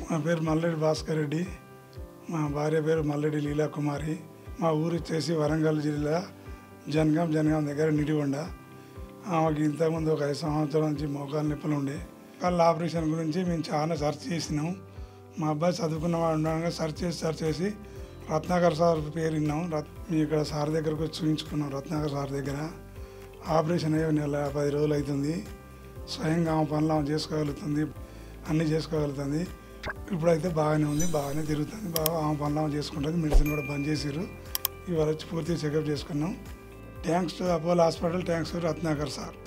మా పేరు మల్లెడి భాస్కర్ రెడ్డి మా భార్య పేరు మల్లెడి లీలా కుమారి మా ఊరు వచ్చేసి వరంగల్ జిల్లా జనగాం జనగాం దగ్గర నిడివండ ఆమెకి ఇంతకుముందు ఒక ఐదు సంవత్సరాల నుంచి మోకాలు నొప్పులు ఉండే కళ్ళ ఆపరేషన్ గురించి మేము చాలా సెర్చ్ చేసినాం మా అబ్బాయి చదువుకున్న వాడు ఉండగా సెర్చ్ చేసి సెర్చ్ చేసి రత్నాకర్ సార్ పేరు విన్నాం రత్ మేము ఇక్కడ సార్ దగ్గరకు వచ్చి చూపించుకున్నాం రత్నాకర్ సార్ దగ్గర ఆపరేషన్ అయ్యే నెల పది రోజులు అవుతుంది స్వయంగా ఆమె పనులు ఆమె చేసుకోగలుగుతుంది అన్నీ చేసుకోగలుగుతుంది ఇప్పుడైతే బాగానే ఉంది బాగానే తిరుగుతుంది బాగా ఆమె పనులు ఆమె చేసుకుంటుంది మెడిసిన్ కూడా బంద్ చేసిర్రు ఇవాళ వచ్చి పూర్తిగా చెకప్ చేసుకున్నాం thanks to Apollo hospital thanks to Ratnakar sir